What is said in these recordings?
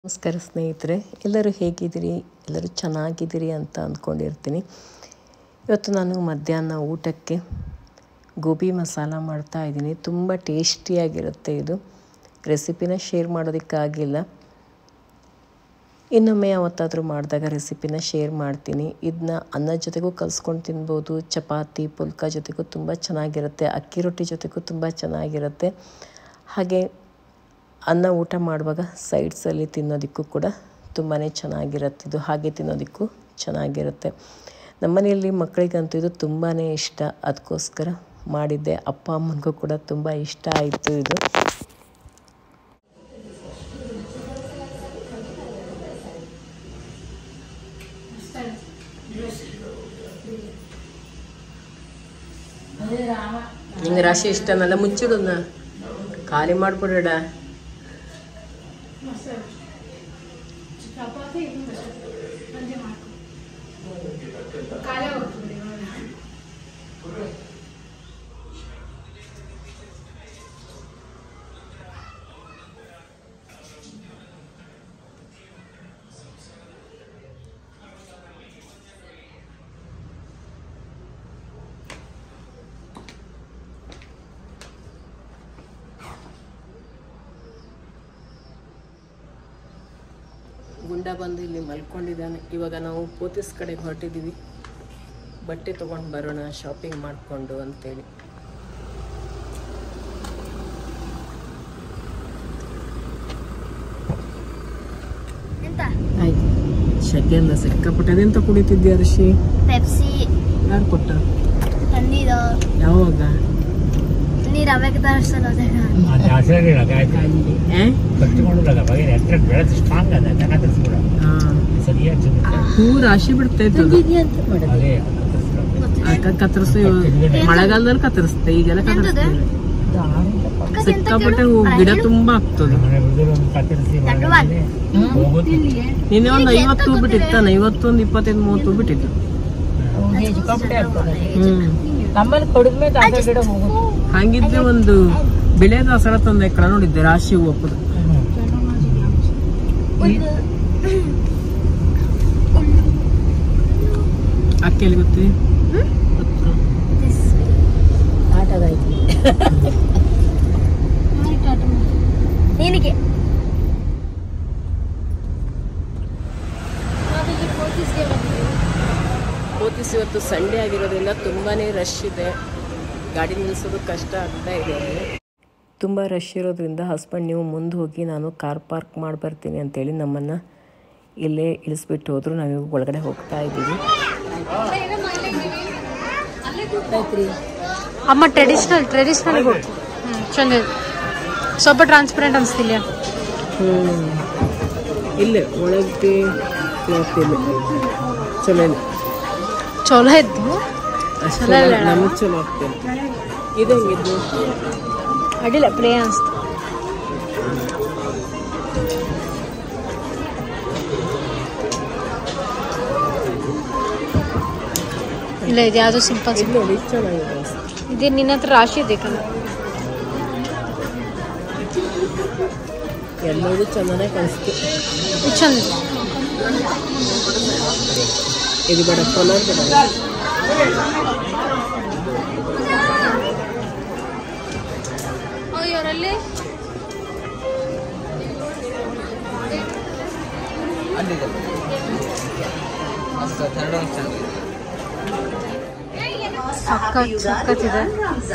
ನಮಸ್ಕಾರ ಸ್ನೇಹಿತರೆ ಎಲ್ಲರೂ ಹೇಗಿದ್ದೀರಿ ಎಲ್ಲರೂ ಚೆನ್ನಾಗಿದ್ದೀರಿ ಅಂತ ಅಂದ್ಕೊಂಡಿರ್ತೀನಿ ಇವತ್ತು ನಾನು ಮಧ್ಯಾಹ್ನ ಊಟಕ್ಕೆ ಗೋಬಿ ಮಸಾಲ ಮಾಡ್ತಾ ಇದ್ದೀನಿ ತುಂಬ ಟೇಸ್ಟಿಯಾಗಿರುತ್ತೆ ಇದು ರೆಸಿಪಿನ ಶೇರ್ ಮಾಡೋದಕ್ಕಾಗಿಲ್ಲ ಇನ್ನೊಮ್ಮೆ ಯಾವತ್ತಾದರೂ ಮಾಡಿದಾಗ ರೆಸಿಪಿನ ಶೇರ್ ಮಾಡ್ತೀನಿ ಇದನ್ನ ಅನ್ನದ ಜೊತೆಗೂ ಕಲಿಸ್ಕೊಂಡು ತಿನ್ಬೋದು ಚಪಾತಿ ಪುಲ್ಕ ಜೊತೆಗೂ ತುಂಬ ಚೆನ್ನಾಗಿರುತ್ತೆ ಅಕ್ಕಿ ರೊಟ್ಟಿ ಜೊತೆಗೂ ತುಂಬ ಚೆನ್ನಾಗಿರುತ್ತೆ ಹಾಗೆ ಅನ್ನ ಊಟ ಮಾಡುವಾಗ ಸೈಡ್ಸಲ್ಲಿ ತಿನ್ನೋದಕ್ಕೂ ಕೂಡ ತುಂಬಾ ಚೆನ್ನಾಗಿರುತ್ತೆ ಇದು ಹಾಗೆ ತಿನ್ನೋದಕ್ಕೂ ಚೆನ್ನಾಗಿರುತ್ತೆ ನಮ್ಮನೆಯಲ್ಲಿ ಮಕ್ಕಳಿಗಂತೂ ಇದು ತುಂಬಾ ಇಷ್ಟ ಅದಕ್ಕೋಸ್ಕರ ಮಾಡಿದ್ದೆ ಅಪ್ಪ ಅಮ್ಮನಿಗೂ ಕೂಡ ತುಂಬ ಇಷ್ಟ ಆಯಿತು ಇದು ನಿಂಗೆ ರಾಶಿ ಇಷ್ಟನಲ್ಲ ಮುಚ್ಚಿಡುನ್ನ ಖಾಲಿ ಮಾಡ್ಬಿಡಡ ಗುಂಡ ಬಂದು ಇಲ್ಲಿ ಮಲ್ಕೊಂಡಿದ್ದಾನೆ ಇವಾಗ ನಾವು ಪೋತಿಸ್ ಕಡೆಗೆ ಹೊರಟಿದ್ದೀವಿ ಬಟ್ಟೆ ತೊಗೊಂಡು ಬರೋಣ ಶಾಪಿಂಗ್ ಮಾಡಿಕೊಂಡು ಅಂತೇಳಿ ಎಂತ ಆಯ್ತು ಶೆಕೆ ಎಲ್ಲ ಸಿಕ್ಕಾಪಟ್ಟೆ ಅದೆಂತ ಕುಡಿತಿದ್ಯಾ ಋಷಿ ಪೆಪ್ಸಿ ಯಾರು ಕೊಟ್ಟ ತಂದಿದ್ದು ಯಾವಾಗ ನೀರು ಅವಾಗ ತರಿಸಲ್ಲ ಏ? ಹಾ. ಹೂ ರಾಶಿ ಬಿಡ್ತೈತೆ ಅದು ಅಕ್ಕ ಕತ್ತರಿಸಿ ಮಳೆಗಾಲದಲ್ಲಿ ಕತ್ತರಿಸ್ತೆ ಈಗೆಲ್ಲ ಕತ್ತರಿಸ್ತೀವಿ ಸಿಕ್ಕಾಪಟ್ಟೆ ಹೂ ಗಿಡ ತುಂಬಾ ಆಗ್ತದೆ ನಿನ್ನೆ ಒಂದು ಐವತ್ತು ಹೂ ಬಿಟ್ಟಿತ್ತಾನ ಐವತ್ತೊಂದು ಇಪ್ಪತ್ತೈದು ಮೂವತ್ತು ಹೂ ಬಿಟ್ಟಿತ್ತು ಹ್ಮ್ ನಮ್ಮಲ್ಲಿ ಕಡಿಮೆ ಗಿಡ ಹೋಗುದು ಹಂಗಿದ್ರೆ ಒಂದು ಬೆಳೆ ದಾಸರ ತಂದೆ ಕಡೆ ನೋಡಿದ್ದೆ ರಾಶಿ ಹೂ ಹಾಕುದು ಅಕ್ಕಿಯಲ್ಲಿ ಗೊತ್ತಿ ಆಟದೈತಿ ನಿನಗೆ ಕೋತಿಸ್ ಇವತ್ತು ಸಂಡೇ ಆಗಿರೋದ್ರಿಂದ ತುಂಬಾನೇ ರಶ್ ಇದೆ ಗಾಡಿ ನಿಲ್ಲಿಸೋದು ಕಷ್ಟ ಆಗ್ತಾ ಇದೆ ತುಂಬ ರಶ್ ಇರೋದ್ರಿಂದ ಹಸ್ಬೆಂಡ್ ನೀವು ಮುಂದೆ ಹೋಗಿ ನಾನು ಕಾರ್ ಪಾರ್ಕ್ ಮಾಡಿ ಬರ್ತೀನಿ ಅಂತೇಳಿ ನಮ್ಮನ್ನು ಇಲ್ಲೇ ಇಳಿಸ್ಬಿಟ್ಟು ಹೋದ್ರು ನಾವು ಒಳಗಡೆ ಹೋಗ್ತಾ ಇದ್ದೀವಿ ಅಮ್ಮ ಟ್ರೆಡಿಷ್ನಲ್ ಟ್ರೆಡಿಷ್ನಲ್ ಹೋಗ್ತು ಹ್ಞೂ ಚಂದ ಇದೆ. ಸ್ವಲ್ಪ ಟ್ರಾನ್ಸ್ಪರೆಂಟ್ ಅನಿಸ್ತಿಲ್ಲ ಹ್ಞೂ ಇಲ್ಲೇ ಒಳಗೆ ಕ್ಲಾತ್ ಇಲ್ಲ ಚಲೋ ಇಲ್ಲ ಚಲೋ ಇದ್ದು ಅಷ್ಟು ಚಲೋ ಇಲ್ಲ. ನಮಗೆ ಚಲೋ ಆಗ್ತಿಲ್ಲ ಇದು ಹೆಂಗಿದ್ದು ಅಡ್ಡಿಲ್ಲ ಪ್ಲೇ ಅನಿಸ್ತು ಇಲ್ಲ ಇದು ಯಾವುದೋ ಸಿಂಪಲ್ ಇದು ನೋಡಿ ಇದು ಚೆನ್ನಾಗಿದೆ ಅನ್ಸುತ್ತೆ. ಇದೇ ನಿನ್ನ ಹತ್ರ ರಾಶಿ ಇದೆ ಕಣ ಎಲ್ಲವೂ ಚೆನ್ನಾಗಿ ಕಾಣಿಸ್ತು ಇದು ಚಂದ ಇದೆ ಇದು ಬೇಡ ಕಲರ್ ಬೇಡ ಇವರಲ್ಲಿ ಸಖತ್ ಸಖತ್ತಿದೆ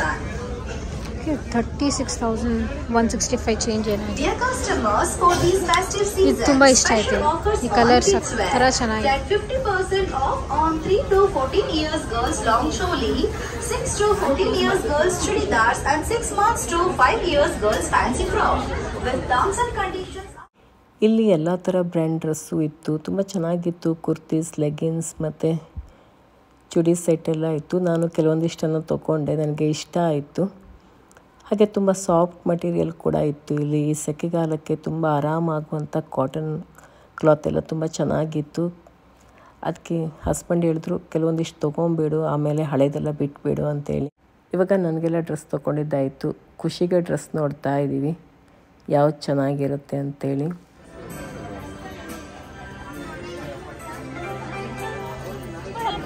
thirty six thousand one sixty five change ಏನಾಗಿದೆ Dear customers, for these festive season, ಇದು ತುಂಬಾ ಇಷ್ಟ ಆಯ್ತು. special offers ಈ colour on kids ಸಖತ್ wear. ಚೆನ್ನಾಗಿದೆ. Get 50% off on 3 to 14 years girls long choli, 6 to 14 years girls chudidars and 6 months to 5 years girls fancy frock. With terms and conditions. ಇಲ್ಲಿ ಎಲ್ಲ ಥರ ಬ್ರ್ಯಾಂಡ್ ಡ್ರೆಸ್ಸು ಇತ್ತು ತುಂಬ ಚೆನ್ನಾಗಿತ್ತು kurtis leggings ಮತ್ತು ಚುಡಿ ಸೆಟ್ ಎಲ್ಲ ಇತ್ತು ನಾನು ಕೆಲವೊಂದಿಷ್ಟನ್ನು ತೊಗೊಂಡೆ ನನಗೆ ಇಷ್ಟ ಆಯಿತು ಹಾಗೆ ತುಂಬ ಸಾಫ್ಟ್ ಮಟೀರಿಯಲ್ ಕೂಡ ಇತ್ತು ಇಲ್ಲಿ ಈ ಸೆಕೆಗಾಲಕ್ಕೆ ತುಂಬ ಆರಾಮಾಗುವಂಥ ಕಾಟನ್ ಕ್ಲಾತ್ ಎಲ್ಲ ತುಂಬ ಚೆನ್ನಾಗಿತ್ತು ಅದಕ್ಕೆ ಹಸ್ಬೆಂಡ್ ಹೇಳಿದ್ರು ಕೆಲವೊಂದಿಷ್ಟು ತೊಗೊಂಬಿಡು ಆಮೇಲೆ ಹಳೇದೆಲ್ಲ ಬಿಟ್ಬಿಡು ಅಂತೇಳಿ ಇವಾಗ ನನಗೆಲ್ಲ ಡ್ರೆಸ್ ತೊಗೊಂಡಿದ್ದಾಯಿತು ಖುಷಿಗೆ ಡ್ರೆಸ್ ನೋಡ್ತಾ ಇದ್ದೀವಿ ಯಾವ್ದು ಚೆನ್ನಾಗಿರುತ್ತೆ ಅಂತೇಳಿ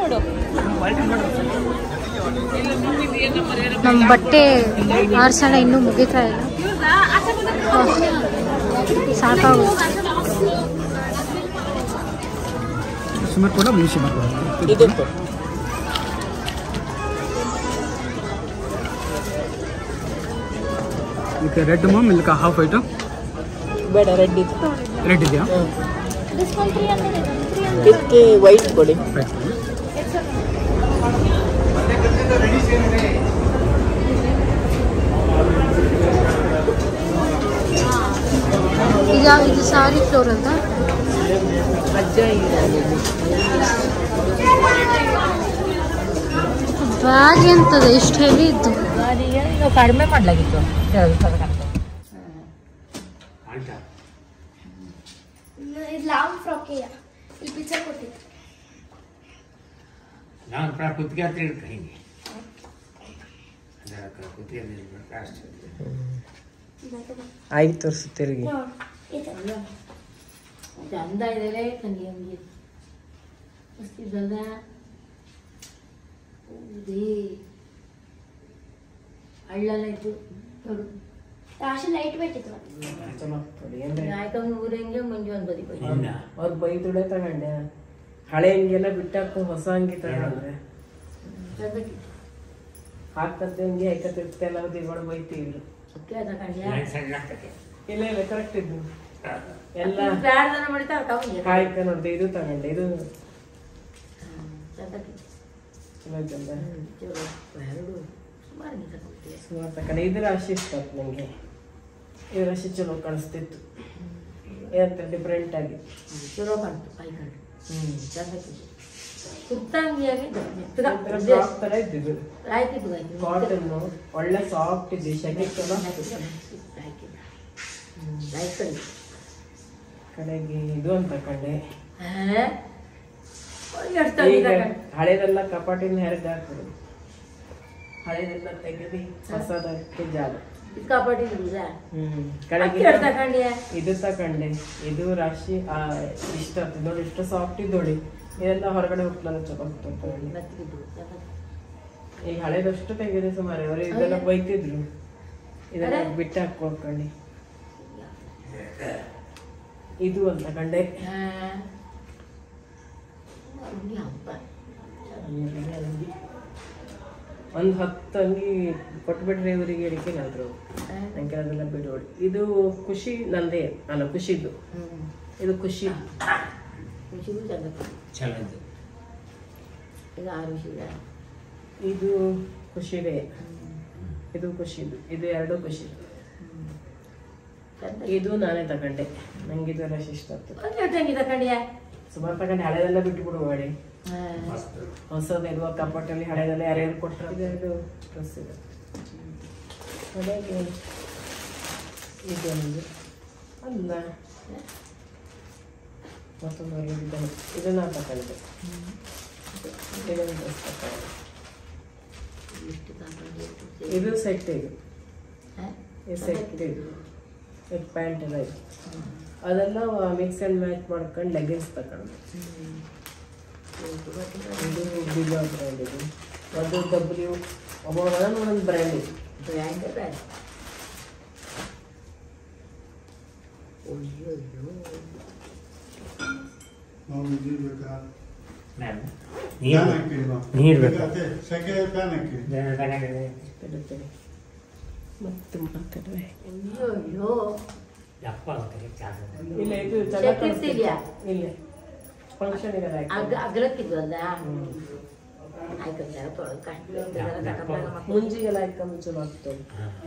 ನಮ್ಮ ಬಟ್ಟೆ ಆರ್ಸಣ ಇನ್ನೂ ಮುಗಿತಾ ಇಲ್ಲ ಓಹ್, ಸಾಕಾಗುತ್ತೆ ಸಿಮೆಂಟ್ ಕೊಡ ಮೀನು ಸಿಮೆಂಟ್ ಕೊಡ ಇದು ಕೊಡು. ಇದಕ್ಕೆ ರೆಡ್ ಮಾಮ್ ಇಲ್ಲಕ ಹಾಫ್ ಐಟು ಬೇಡ ರೆಡ್ ಇದು ರೆಡ್ ಇದೆಯಾ ಇದಕ್ಕೆ ವೈಟ್ ಕೊಡಿ ಈಗ ಇದು ಸಾರಿ ಫ್ಲೋರ್ ಅಂತ ಅಜ್ಜ ಬ್ಯಾಗ್ ಎಂತದ ಎಷ್ಟು ಹೆವಿ ಇತ್ತು ಗಾಡಿಗೆ ನಾವು ಕಡಿಮೆ ಮಾಡ್ಲಾಗಿತ್ತು ಇದು ಲಾಂಗ್ ಫ್ರಾಕಿಯ ಇಲ್ಲಿ ಪಿಕ್ಚರ್ ಕೊಟ್ಟಿತ್ತು ನಾನು ಕೂಡ ಕುತ್ತಿಗೆ ಹತ್ರ ಇಡ್ಕ ಹಿಂಗೆ ಅದರ ಕುತ್ತಿಗೆ ಹತ್ರ ಇಡ್ಬೇಕು ಅಷ್ಟೇ ಆಯ್ತು ತೋರಿಸು ತಿರುಗಿ ಚಂದ ಇದೆ ಕಣಿ ಹಂಗೆ ಮಸ್ತಿದ್ದಲ್ಲ ಹೌದೇ ಹಳ್ಳೆಲ್ಲ ಇತ್ತು ನೋಡು ರಾಶಿ ಲೈಟ್ ವೇಟ್ ಇತ್ತು ಚಲೋ ಕೊಡಿ ಅಂದ್ರೆ ಆಯ್ಕಮ್ಮ ಊರಂಗೆ ಮುಂಜು ಒಂದು ಬದಿ ಬೈ ಇಲ್ಲ ಅವ್ರು ಬೈದುಡೆ ತಗೊಂಡೆ ಹಳೆ ಹಂಗೆಲ್ಲ ಬಿಟ್ಟಾಕು ಹೊಸ ಅಂಗಿ ತಗೊಂಡ್ರೆ ಹಾಕತ್ತೆ ಹಂಗೆ ಹಾಕತ್ತಿರ್ತೆ ಎಲ್ಲ ದಿಗಳು ಬೈತೀವಿ ಸುಕ್ಕೆ ಅದ ಕಣ್ಯ ನಾನು ಸಣ್ಣ ಆಗ್ತದೆ ಇಲ್ಲ ಇಲ್ಲ ಕರೆಕ್ಟ್ ಇದ್ದು ಎಲ್ಲ ಪ್ರಾರ್ಥನೆ ಮಾಡಿತಾ ತಗೊಂಡೆ ಕಾಯ್ಕ ನೋಡ್ದೆ ಇದು ತಗೊಂಡೆ ಇದು ಚಂದಕ್ಕೆ ಚಲೋ ಐತಲ್ಲ ಚಲೋ ಎರಡು ಸುಮಾರು ನೀ ತಗೊಂಡೆ ಸುಮಾರು ತಗೊಂಡೆ ಇದು ರಾಶಿ ಇಷ್ಟ ಆಯ್ತು ನನಗೆ ಇದು ರಾಶಿ ಚಲೋ ಕಾಣಿಸ್ತಿತ್ತು ಏನಂತ ಡಿಫ್ರೆಂಟ್ ಆಗಿ ಚಲೋ ಕಾಣ್ತು ಕೈ ಕಾಣ್ತು ಹ್ಮ್ ಚಂದಕ್ಕಿದ್ದು ಕುರ್ತಂಗಿಯಾಗಿ ಫ್ರಾಕ್ ತರ ಇದ್ದಿದ್ದು ಆಯ್ತಿದ್ದು ಆಯ್ತು ಕಾಟನ್ ಒಳ್ಳೆ ಸಾಫ್ಟ್ ಇದೆ ಶೆಕೆ ಚಲೋ ಕಡೆಗೆ ಇದು ಅಂತ ಕಂಡೆ ಈಗ ಹಳೇದೆಲ್ಲ ಕಪಾಟಿನ ಹೆರಗ್ ಹಾಕೋದು ಹಳೇದೆಲ್ಲ ತೆಗೆದು ಹೊಸದಕ್ಕೆ ಜಾಗ ಹ್ಮ್ ಕಡೆಗೆ ಇದು ತಕೊಂಡೆ ಇದು ರಾಶಿ ಆ, ಇಷ್ಟ ಆಗ್ತದೆ ನೋಡಿ ಇಷ್ಟು ಸಾಫ್ಟ್ ಇದ್ದೋಳಿ ಇದೆಲ್ಲ ಹೊರಗಡೆ ಹೋಗ್ಲಲ್ಲ ಚಲೋ ಆಗ್ತದೆ ಈಗ ಹಳೇದಷ್ಟು ತೆಗೆದೆ ಸುಮಾರು ಅವರು ಇದೆಲ್ಲ ಬೈತಿದ್ರು ಇದೆಲ್ಲ ಬಿಟ್ಟು ಹಾಕೊಳ್ಕೊಂಡೆ ಇದು ಅಂತ ಕಂಡೆ ಒಂದು ಹತ್ತು ಅಂಗಿ ಕೊಟ್ಬಿಟ್ರೆ ಇವರಿಗೆ ಹೇಳಿಕೆ ನಂತರ ನಂಗೆ ಅದೆಲ್ಲ ಬಿಡೋಡಿ ಇದು ಖುಷಿ ನಂದೇ ಅಲ್ಲ ಖುಷಿದು ಇದು ಖುಷಿ ಚಲೋ ಇದ್ದು ಇದು ಖುಷಿದೆ ಇದು ಖುಷಿದು ಇದು ಎರಡು ಖುಷಿ ಇದು ನಾನೇ ತಗೊಂಡೆ ನಂಗೆ ಇದು ರಶ್ ಇಷ್ಟ ಆಗ್ತದೆ ಸುಮಾರು ತಗೊಂಡು ಹಳೆದೆಲ್ಲ ಬಿಟ್ಟು ಬಿಡು ಮಾಡಿ ಹೊಸದು ಇರುವ ಕಪಾಟಲ್ಲಿ ಹಳೆದೆಲ್ಲ ಯಾರ್ಯಾರು ಕೊಟ್ಟರೆ ಇದೆರಡು ಡ್ರೆಸ್ ಇದೆ ಕಡೆಗೆ ಇದೊಂದು ಅಲ್ಲ ಮತ್ತೊಂದು ಇದನ್ನು ಇದನ್ನ ನಾನು ತಗೊಂಡೆ ಇದೊಂದು ಡ್ರೆಸ್ ತಗೊಂಡೆ ಇದು ಸೆಟ್ ಇದು ಈ ಸೆಟ್ ಇದು ಇದು ಪ್ಯಾಂಟ್ ಎಲ್ಲ ಇದು ಅದೆಲ್ಲ ಮಿಕ್ಸ್ ಆ್ಯಂಡ್ ಮ್ಯಾಚ್ ಮಾಡ್ಕೊಂಡು ಲೆಗಿನ್ಸ್ ತಗೊಂಡು ಇದು ಬಿಲೋ ಬ್ರ್ಯಾಂಡ್ ಇದು ಒಂದು ಡಬ್ಲ್ಯೂ ಒಬ್ಬ ಒಂದೊಂದು ಬ್ರ್ಯಾಂಡ್ ಇದೆ ನಾವು ನೀರು ಬೇಕಾ ನಾನು ಫ್ಯಾನ್ ನೀರು ಹಾಕಿಲ್ವಾ ನೀರು ಬೇಕಾ? ಅದೇ ಸೆಕೆ ಫ್ಯಾನ್ ಹಾಕಿ ತಡೆ ಮತ್ತೆ ಮಾತಾಡುವೆ ದಪ್ಪ ಆಗ್ತದೆ ಚಾಲು ಇಲ್ಲ ಇದು Check ಚೆನ್ನಾಗಿ ಇರ್ತಿದ್ಯಾ? ಇಲ್ಲ ಫಂಕ್ಷನ್ ಇದೆ ಅಗ್ಲಕ್ಕಿದ್ವು ಅಲ್ಲ ಆಯ್ತು ಜರ ತೊಳೆದು ಕಷ್ಟ ಜರ ಕಟ್ಟಪ್ಪಾಗ ಮಕ್ಕಳು ಮುಂಜಿಗೆಲ್ಲ ಹಾಕೊಂಡು ಚಲೋ ಆಗ್ತದೆ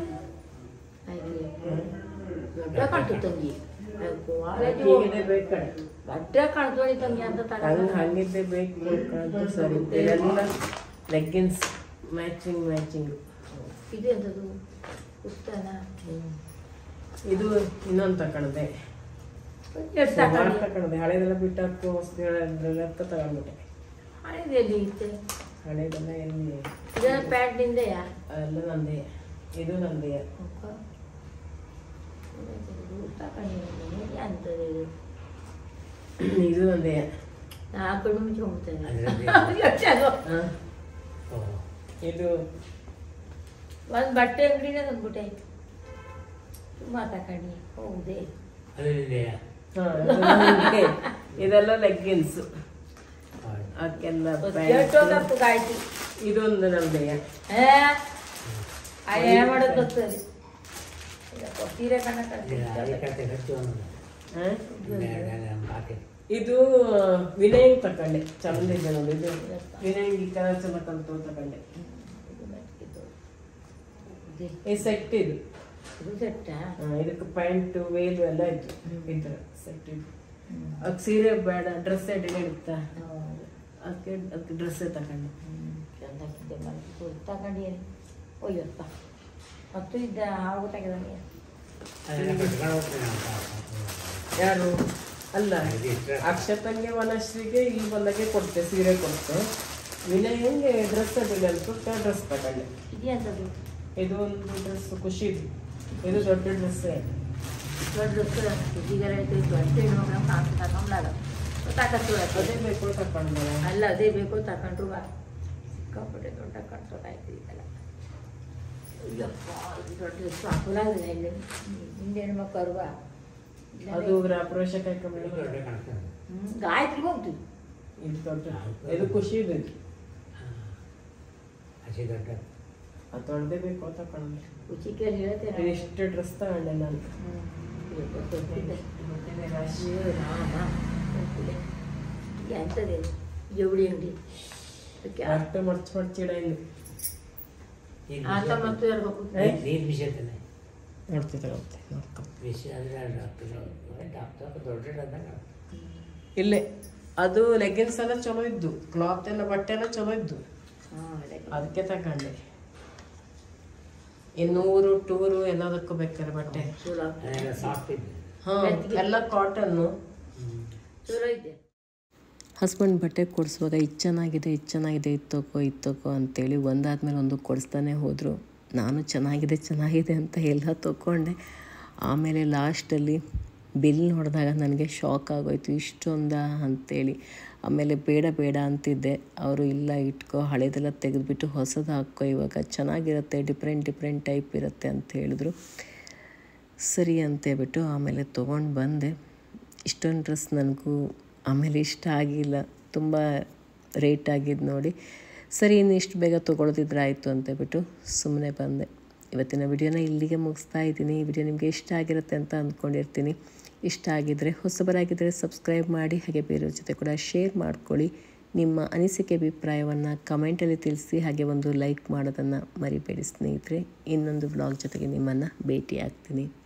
ದೊಡ್ಡ ಕಾಣ್ತು ತಂಗಿ ಕ್ವಾಲಿಟಿ ಹೀಗಿದೆ ಬೇಕಾರೆ ದೊಡ್ಡ ಕಾಣ್ತೋಳಿ ತಂಗಿ ಅಂತ ಹಂಗೆ ತಗೊಂಡು ಹಂಗಿದ್ದೆ ಬೇಕು ಕಾಣ್ತು ಸರಿ ಇದೆಲ್ಲ ಲೆಗ್ಗಿನ್ಸ್ ಮ್ಯಾಚಿಂಗ್ ಮ್ಯಾಚಿಂಗ್ ಇದು ಎಂಥದ್ದು ಪುಸ್ತನ ಇದು ಇನ್ನೊಂದು ತಕೊಂಡೆ ಎಷ್ಟು ಸುಮಾರು ತಗೊಂಡು ತಕೊಂಡೆ ಹಳೇದೆಲ್ಲ ಬಿಟ್ಟು ಹಾಕೋ ಹೊಸದೆಲ್ಲ ತಗೊಂಡ್ಬಿಟ್ಟೆ ಹಳೇದು ಎಲ್ಲಿ ಇತ್ತೆ ಹಳೇದೆಲ್ಲ ಎಲ್ಲಿ ಇದೆಲ್ಲ ಪ್ಯಾಂಟ್ನಿಂದೆಯಾ ಅದೆಲ್ಲ ನಂದೇ ಇದು ನಂದೇ ತಗೊಂಡು ಅಂತದೆ ಇದು ಇದು ನಂದೇ ಆ ಕಣ್ಣು ಮುಚ್ಕೊಂಡ್ಬಿಡ್ತೇನೆ ಅದರಲ್ಲಿ ಓ ಇದು ಒಂದು ಬಟ್ಟೆ ಅಂಗಡಿನೇ ತಂದ್ಬಿಟ್ಟೆ ತುಂಬ ತಗೊಂಡು ಹೌದೇ ಅದರಲ್ಲಿದೆಯಾ ಹಾ, ಇದು ನನ್ಗೆ ಇದೆಲ್ಲ ಲೆಗ್ಗಿನ್ಸ್ ಅದಕ್ಕೆಲ್ಲ ಎಷ್ಟು ಗಾಯ್ತಿ ಇದೊಂದು ನಮ್ದೆಯ ಏ ಆ ಏನು ಮಾಡೋದು ಗೊತ್ತದೆ ಸೀರೆ ಕಣ್ಣ ಅದಕ್ಕೆ ಖರ್ಚು ಅನ್ನೋದು ಹಾ? ನಮ್ಮ ಪಾಕೆಟ್ ಇದು ವಿನಯ್ ತಕೊಂಡೆ ಚಂದಿದೆ ನೋಡಿ ಇದು ವಿನಯ್ ಈ ಕಲರ್ ಚಮಕಂತ ತಕೊಂಡೆ ಈ ಸೆಟ್ ಇದು ಇದು ಸೆಟ್ಟಾ ಹಾ, ಇದಕ್ಕೆ ಪ್ಯಾಂಟ್ ವೇಲು ಎಲ್ಲ ಇತ್ತು ಇದ್ರ ಸೆಟ್ ಇದು ಅದಕ್ಕೆ ಸೀರೆ ಬೇಡ ಡ್ರೆಸ್ ಅಡ್ಡಿಗೆ ಇಡುತ್ತಾ ಅದಕ್ಕೆ ಅದಕ್ಕೆ ಡ್ರೆಸ್ಸೇ ತಕೊಂಡೆ ಚಂದಾಗಿದೆ ಮನೆ ತಗೊಂಡಿರಿ ಒಯ್ಯಪ್ಪ ಮತ್ತು ಇದ್ದ ಹಾವು ತೆಗೆದಾನೆ ಅದೆಲ್ಲ ಕಟ್ಕೊಂಡು ಹೋಗ್ತೇನೆ ಅಂತ ಯಾರು ಅಲ್ಲ ಇದು ಇಷ್ಟ. ಅಕ್ಷತಂಗೆ ವನಶ್ರೀಗೆ ಇಲ್ಲಿ ಬಂದಾಗೆ ಕೊಡ್ತೆ ಸೀರೆ ಕೊಡ್ತೆ ವಿನಯಂಗೆ ಡ್ರೆಸ್ ಅಡ್ಡಿಗೆ ಅಂತ ಡ್ರೆಸ್ ತಕೊಂಡೆ ಇದೆಯಂಥದ್ದು ಇದು ಒಂದು ಡ್ರೆಸ್ ಖುಷಿದು ಇದು ದೊಡ್ಡ ಡ್ರೆಸ್ಸೇ ದೊಡ್ಡ ಸಿಗರೇಟ್ ದೊಡ್ಡ ಹೆಣ್ಮಕ್ಳು ಕಾಸು ತಗೊಂಡ್ಲಾಗ ಗೊತ್ತಾಗತ್ತು ಅದೇ ಬೇಕು ತಕೊಂಡೆ ಅಲ್ಲ ಅದೇ ಬೇಕು ತಗೊಂಡ್ರು ಬಾ ಸಿಕ್ಕಾಪಟ್ಟೆ ದೊಡ್ಡ ಕಟ್ಸೋದಾಯ್ತು ಇದೆಲ್ಲ ಅಯ್ಯಪ್ಪ ಇದು ದೊಡ್ಡ ಎಷ್ಟು ಅಕುಲ ಇದೆ ಇಲ್ಲಿ ಹಿಂದೆ ಹೆಣ್ಮಕ್ಳು ಅರುವ ಅದು ಗೃಹಪ್ರವೇಶ ಕಾರ್ಯಕ್ರಮ ದೊಡ್ಡ ಕಾಣ್ತದೆ ಗಾಯತ್ರಿಗೆ ಹೋಗ್ತೀವಿ ಇದು ದೊಡ್ಡ ಇದು ಖುಷಿ ಇದು ಹಸಿ ದೊಡ್ಡ ಅದು ದೊಡ್ಡದೇ ಬೇಕು ತಕೊಂಡೆ ಚಿಕ್ಕಲ್ಲಿ ಹೇಳ್ತೇನೆ ಇಷ್ಟು ಡ್ರೆಸ್ ತಗೊಂಡೆ ನಾನು ಎಂತದೆ ಜವಳಿ ಅಂಗಡಿ ಅದಕ್ಕೆ ಅಷ್ಟು ಮರ್ಚ್ ಮರ್ಚಿಡ ಇಲ್ಲಿ ನೀರು ಆತ ಬಿಸಿ ಮತ್ತು ಇರ್ಬೇಕು ನೀರು- ನೀರು ಬಿಸಿ ಆಯ್ತಾನೆ ನೋಡ್ತಿ ತಗೊಳ್ತೆ ನೋಡ್ಕೊ ಬಿಸಿ ಅಂದರೆ ಡಾಕ್ಟರ್ ಡಾಕ್ಟರ್ ದೊಡ್ಡ ಡಬ್ಬ ಇಲ್ಲೇ ಅದು ಲೆಗ್ಗಿನ್ಸ್ ಎಲ್ಲ ಚಲೋ ಇದ್ದು ಕ್ಲಾತ್ ಎಲ್ಲ ಬಟ್ಟೆ ಎಲ್ಲ ಚಲೋ ಇದ್ದು ಅದಕ್ಕೆ ತಗೊಂಡೆ ಇನ್ನೂರು ಟೂರು ಎಲ್ಲದಕ್ಕೂ ಬೇಕಾರೆ ಬಟ್ಟೆ ಚಲೋ ಅದೆಲ್ಲ ಸಾಫ್ಟ್ ಇದೆ ಹಾ ಎಲ್ಲ ಕಾಟನ್ನು ಚಲೋ ಇದೆ ಹಸ್ಬೆಂಡ್ ಬಟ್ಟೆ ಕೊಡಿಸುವಾಗ ಇದು ಚೆನ್ನಾಗಿದೆ ಇದು ಚೆನ್ನಾಗಿದೆ ಇದು ತಗೋ ಇದು ತಗೋ ಅಂತೇಳಿ ಒಂದಾದ್ಮೇಲೆ ಒಂದು ಕೊಡಿಸ್ತಾನೆ ಹೋದರು ನಾನು ಚೆನ್ನಾಗಿದೆ ಚೆನ್ನಾಗಿದೆ ಅಂತ ಎಲ್ಲ ತಗೊಂಡೆ ಆಮೇಲೆ ಲಾಸ್ಟಲ್ಲಿ ಬಿಲ್ ನೋಡಿದಾಗ ನನಗೆ ಶಾಕ್ ಆಗೋಯ್ತು ಇಷ್ಟೊಂದ ಅಂತೇಳಿ ಆಮೇಲೆ ಬೇಡ ಬೇಡ ಅಂತಿದ್ದೆ ಅವರು ಇಲ್ಲ ಇಟ್ಕೋ ಹಳೇದೆಲ್ಲ ತೆಗೆದುಬಿಟ್ಟು ಹೊಸದು ಹಾಕ್ಕೋ ಇವಾಗ ಚೆನ್ನಾಗಿರುತ್ತೆ ಡಿಫ್ರೆಂಟ್ ಡಿಫ್ರೆಂಟ್ ಟೈಪ್ ಇರುತ್ತೆ ಅಂತ ಹೇಳಿದ್ರು ಸರಿ ಅಂತೇಳ್ಬಿಟ್ಟು ಆಮೇಲೆ ತೊಗೊಂಡು ಬಂದೆ ಇಷ್ಟೊಂದು ಡ್ರೆಸ್ ನನಗೂ ಆಮೇಲೆ ಇಷ್ಟ ಆಗಿಲ್ಲ ತುಂಬ ರೇಟ್ ಆಗಿದ್ದು ನೋಡಿ ಸರಿ ಇನ್ನು ಇಷ್ಟು ಬೇಗ ತೊಗೊಳೋದಿದ್ರೆ ಆಯಿತು ಅಂತೇಳ್ಬಿಟ್ಟು ಸುಮ್ಮನೆ ಬಂದೆ ಇವತ್ತಿನ ವಿಡಿಯೋನ ಇಲ್ಲಿಗೆ ಮುಗಿಸ್ತಾ ಇದ್ದೀನಿ ಈ ವಿಡಿಯೋ ನಿಮಗೆ ಇಷ್ಟ ಆಗಿರುತ್ತೆ ಅಂತ ಅಂದ್ಕೊಂಡಿರ್ತೀನಿ ಇಷ್ಟ ಆಗಿದ್ದರೆ ಹೊಸಬರಾಗಿದ್ದರೆ ಸಬ್ಸ್ಕ್ರೈಬ್ ಮಾಡಿ ಹಾಗೆ ಬೇರೆಯವ್ರ ಜೊತೆ ಕೂಡ ಶೇರ್ ಮಾಡ್ಕೊಳ್ಳಿ ನಿಮ್ಮ ಅನಿಸಿಕೆ ಅಭಿಪ್ರಾಯವನ್ನು ಕಮೆಂಟಲ್ಲಿ ತಿಳಿಸಿ ಹಾಗೆ ಒಂದು ಲೈಕ್ ಮಾಡೋದನ್ನು ಮರಿಬೇಡಿ ಸ್ನೇಹಿತರೆ ಇನ್ನೊಂದು ವ್ಲಾಗ್ ಜೊತೆಗೆ ನಿಮ್ಮನ್ನು ಭೇಟಿ ಆಗ್ತೀನಿ